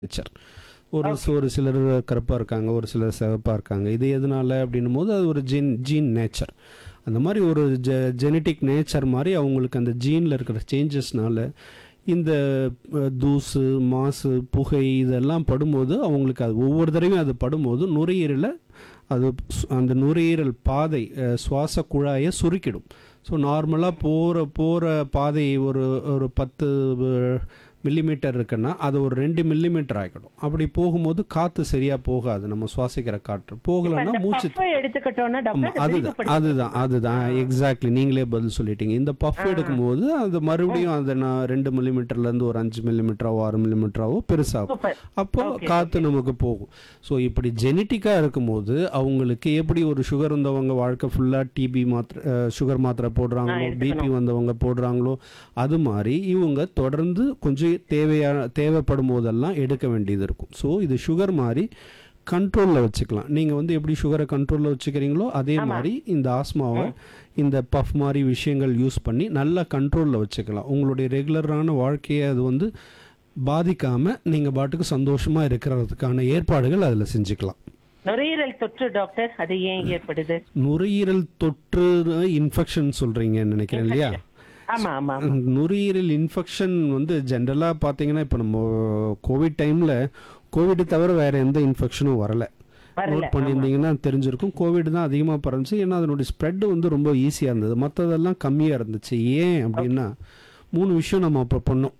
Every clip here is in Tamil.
நேச்சர் ஒரு ஒரு சிலர் கருப்பாக இருக்காங்க ஒரு சிலர் சிவப்பாக இருக்காங்க இது எதனால அப்படின்னும் போது அது ஒரு ஜீன் ஜீன் நேச்சர் அந்த மாதிரி ஒரு ஜெ ஜெனட்டிக் நேச்சர் மாதிரி அவங்களுக்கு அந்த ஜீனில் இருக்கிற சேஞ்சஸ்னால இந்த அஹ், தூசு மாசு புகை இதெல்லாம் படும்போது அவங்களுக்கு அது ஒவ்வொரு தடவையும் அது படும்போது நுரையீரலை அது சு- அந்த நுரையீரல் பாதை அஹ், சுவாச குழாயை சுருக்கிடும் ஸோ நார்மலாக போகிற போகிற பாதை ஒரு ஒரு பத்து மில்லிமீட்டர் இருக்குன்னா அது ஒரு ரெண்டு மில்லிமீட்டர் ஆகிடும் அப்படி போகும்போது காற்று சரியாக போகாது நம்ம சுவாசிக்கிற காற்று போகலைன்னா மூச்சு பஃப் எடுத்துக்கிட்டோம்னா ஆமா டாக்டர் அதுதான் அதுதான் அதுதான் எக்ஸாக்ட்லி நீங்களே பதில் சொல்லிட்டீங்க இந்த பஃப் எடுக்கும்போது அது மறுபடியும் அதை நான் ரெண்டு மில்லிமீட்டர்ல இருந்து ஒரு அஞ்சு மில்லிமீட்டராவோ ஆறு மில்லிமீட்டராவோ பெருசாகும் சூப்பர் அப்போ காற்று நமக்கு போகும் ஸோ இப்படி ஜெனட்டிக்காக இருக்கும்போது அவங்களுக்கு எப்படி ஒரு சுகர் வந்தவங்க வாழ்க்கை ஃபுல்லாக டிபி மாத்திரை சுகர் மாத்திரை போடுறாங்களோ பிபி வந்தவங்க போடுறாங்களோ அது மாதிரி இவங்க தொடர்ந்து கொஞ்சம் தேவையான தேவைப்படும் போதெல்லாம் எடுக்க வேண்டியது இருக்கும் ஸோ இது சுகர் மாதிரி கண்ட்ரோலில் வச்சுக்கலாம் நீங்கள் வந்து எப்படி சுகரை கண்ட்ரோலில் வச்சுக்கிறீங்களோ அதே மாதிரி இந்த ஆஸ்மாவை இந்த பஃப் மாதிரி விஷயங்கள் யூஸ் பண்ணி நல்லா கண்ட்ரோலில் வச்சுக்கலாம் உங்களுடைய ரெகுலரான வாழ்க்கையை அது வந்து பாதிக்காமல் நீங்கள் பாட்டுக்கு சந்தோஷமாக இருக்கிறதுக்கான ஏற்பாடுகள் அதில் செஞ்சுக்கலாம் நுரையீரல் தொற்று டாக்டர் அது ஏன் ஏற்படுது நுரையீரல் தொற்று இன்ஃபெக்ஷன் சொல்கிறீங்கன்னு நினைக்கிறேன் இல்லையா ஆமா ஆமா நுரையீரல் இன்ஃபெக்ஷன் வந்து ஜென்ரலாக பார்த்தீங்கன்னா இப்போ நம்ம கோவிட் டைமில் கோவிட் தவிர வேறு எந்த இன்ஃபெக்ஷனும் வரல வரல, நோட் பண்ணியிருந்தீங்கன்னா தெரிஞ்சிருக்கும் கோவிட் தான் அதிகமாக பரந்துச்சு ஏன்னா அதனுடைய ஸ்ப்ரெட் வந்து ரொம்ப ஈஸியாக இருந்தது மற்றதெல்லாம் கம்மியாக இருந்துச்சு ஏன் அப்படின்னா மூணு விஷயம் நம்ம அப்போ பண்ணோம்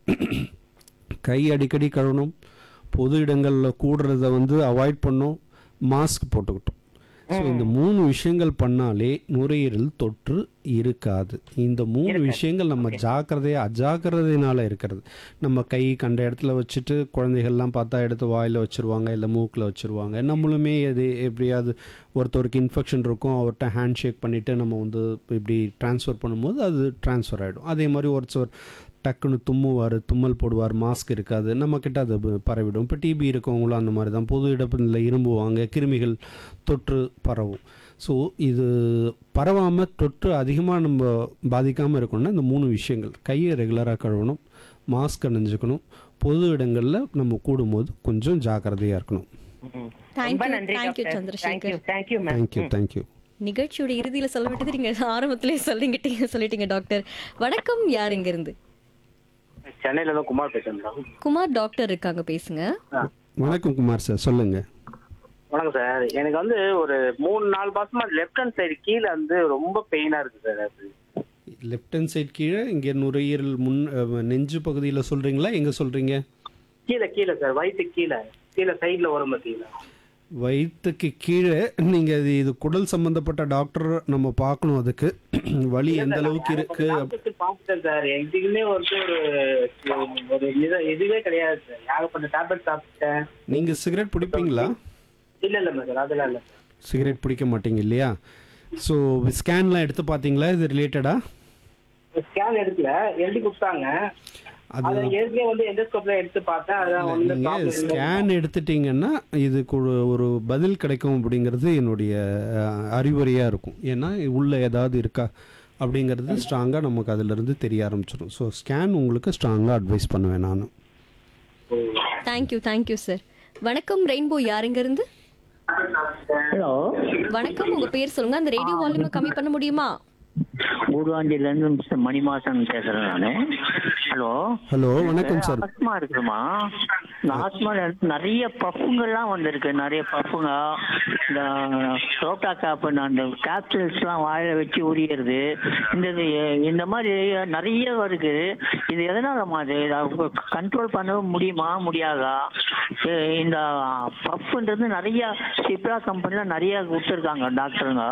கை அடிக்கடி கழுவணும் பொது இடங்களில் கூடுறத வந்து அவாய்ட் பண்ணோம் மாஸ்க் போட்டுக்கிட்டோம் ஸோ இந்த மூணு விஷயங்கள் பண்ணாலே நுரையீரல் தொற்று இருக்காது இந்த மூணு விஷயங்கள் நம்ம ஜாக்கிரதையாக அஜாக்கிரதையினால இருக்கிறது நம்ம கை கண்ட இடத்துல வச்சுட்டு குழந்தைகள்லாம் பார்த்தா எடுத்து வாயில் வச்சுருவாங்க இல்லை மூக்கில் வச்சுருவாங்க நம்மளுமே அது எப்படியாவது ஒருத்தருக்கு இன்ஃபெக்ஷன் இருக்கும் அவர்கிட்ட ஹேண்ட் ஷேக் பண்ணிவிட்டு நம்ம வந்து இப்படி ட்ரான்ஸ்ஃபர் பண்ணும்போது அது ட்ரான்ஸ்ஃபர் ஆகிடும் அதே மாதிரி ஒருத்தர் டக்குன்னு தும்முவார் தும்மல் போடுவார் மாஸ்க் இருக்காது நம்மக்கிட்ட அது ப- பரவிடும் இப்போ டிபி இருக்கவங்களும் அந்த மாதிரி தான் பொது இடத்துல இரும்புவாங்க கிருமிகள் தொற்று பரவும் ஸோ இது பரவாமல் தொற்று அதிகமாக நம்ம பாதிக்காமல் இருக்கணும்னா இந்த மூணு விஷயங்கள் கையை ரெகுலராக கழுவணும் மாஸ்க் அணிஞ்சுக்கணும் பொது இடங்களில் நம்ம கூடும்போது கொஞ்சம் ஜாக்கிரதையாக இருக்கணும் Thank ரொம்ப you, நன்றி thank you, doctor Chandrasekhar. Thank you thank you ma'am thank you thank you நிகழ்ச்சியோட இறுதியில சொல்ல விட்டது நீங்க ஆரம்பத்திலே சொல்லிக்கிட்டீங்க சொல்லிட்டீங்க டாக்டர் வணக்கம் யார் இங்க இருந்து சென்னையில தான் குமார் பேசுறேன் மேடம் குமார் டாக்டர் இருக்காங்க பேசுங்க வணக்கம் குமார் சார் சொல்லுங்கள் வணக்கம் சார் எனக்கு வந்து ஒரு மூணு நாலு மாசமா லெஃப்ட் ஹேண்ட் சைடு கீழே வந்து ரொம்ப பெயினா இருக்கு சார் அது லெஃப்ட் ஹேண்ட் சைட் கீழே இங்கே நுரையீரல் முன் அஹ், நெஞ்சு பகுதியில் சொல்கிறீங்களா எங்கே சொல்கிறீங்க கீழே கீழே சார் வயிற்று கீழே கீழே சைடுல வரும் பார்த்தீங்களா வயிற்றுக்கு கீழே நீங்கள் இது இது குடல் சம்மந்தப்பட்ட டாக்டர் நம்ம பார்க்கணும் அதுக்கு வலி எந்த அளவுக்கு இருக்கு அப்- டாக்டர் பார்த்துட்டேன் சார் எதுக்குமே வந்து ஒரு ஒரு இது இதுவே கிடையாது சார் ஏகப்பட்ட டேப்லெட் சாப்பிட்டேன் நீங்கள் சிகரெட் பிடிப்பீங்களா இல்ல இல்ல சார் அதெல்லாம் இல்ல சிகரெட் பிடிக்க மாட்டீங்க இல்லையா ஸோ ஸ்கேன்லாம் எடுத்து பார்த்தீங்களா இது ரிலேட்டடா ஸ்கேன் எடுக்கல எழுதி கொடுத்தாங்க அது அதை ஏற்கனவே வந்து எண்டோஸ்கோப்ல எடுத்து பார்த்தேன் அதான் ஒண்ணு நீங்கள் problem இல்லை. ஸ்கேன் எடுத்துட்டீங்கன்னா இதுக்கு ஒரு- ஒரு பதில் கிடைக்கும் அப்படிங்கிறது என்னுடைய அஹ், அறிவுரையாக இருக்கும் ஏன்னா உள்ள ஏதாவது இருக்கா அப்படிங்கிறது ஸ்ட்ராங்காக நமக்கு அதிலிருந்து தெரிய ஆரம்பிச்சிடும் ஸோ ஸ்கேன் உங்களுக்கு ஸ்ட்ராங்காக அட்வைஸ் பண்ணுவேன் நான் தேங்க்யூ தேங்க்யூ சார் வணக்கம் ரெயின்போ யார் இங்க இருந்து ஹலோ வணக்கம் உங்க பேர் சொல்லுங்க அந்த ரேடியோ வால்யூமை கம்மி பண்ண முடியுமா ஊர்வாண்டியில இருந்து மிஸ்டர் மணிமாசன் பேசுறேன் நானு ஹலோ ஹலோ வணக்கம் சார் ஆஸ்மா இருக்குமா இந்த ஆஸ்மா நிறைய பஃப்புங்கெல்லாம் வந்திருக்கு நிறைய பஃப்புங்க இந்த ரோட்டா காப் அந்த கேப்சூல்ஸ்லாம் வாயில வச்சு உரியறது இந்த இது- இந்த மாதிரி நிறைய இருக்கு இது எதனாலமா அது கண்ட்ரோல் பண்ண முடியுமா முடியாதா இ- இந்த பஃப்ன்றது நிறைய சிப்ரா கம்பெனில நிறைய கொடுத்துருக்காங்க டாக்டருங்க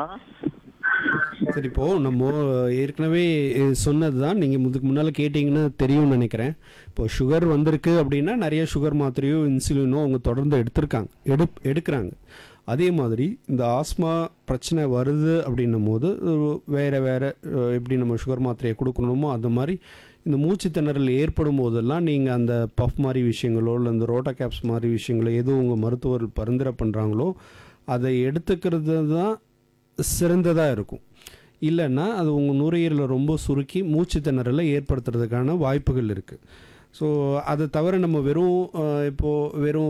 சரி இப்போ நம்ம ஏற்கனவே சொன்னது தான் நீங்கள் முதுக்கு முன்னால் கேட்டிங்கன்னா தெரியும்னு நினைக்கிறேன் இப்போ சுகர் வந்திருக்கு அப்படின்னா நிறைய சுகர் மாத்திரையோ இன்சுலினோ அவங்க தொடர்ந்து எடுத்திருக்காங்க எடு எடுக்கிறாங்க அதே மாதிரி இந்த ஆஸ்மா பிரச்சனை வருது அப்படின்னும் போது அஹ், வேற வேற அஹ், எப்படி நம்ம சுகர் மாத்திரையை கொடுக்கணுமோ அந்த மாதிரி இந்த மூச்சு திணறல் ஏற்படும் போதெல்லாம் நீங்கள் அந்த பஃப் மாதிரி விஷயங்களோ இல்லை இந்த ரோட்டா கேப்ஸ் மாதிரி விஷயங்களோ எது உங்கள் மருத்துவர் பரிந்துரை பண்ணுறாங்களோ அதை எடுத்துக்கிறது தான் சிறந்ததாக இருக்கும் இல்லைன்னா அது உங்கள் நுரையீரலை ரொம்ப சுருக்கி மூச்சு திணறலை ஏற்படுத்துறதுக்கான வாய்ப்புகள் இருக்குது ஸோ அதை தவிர நம்ம வெறும் அஹ், இப்போ வெறும்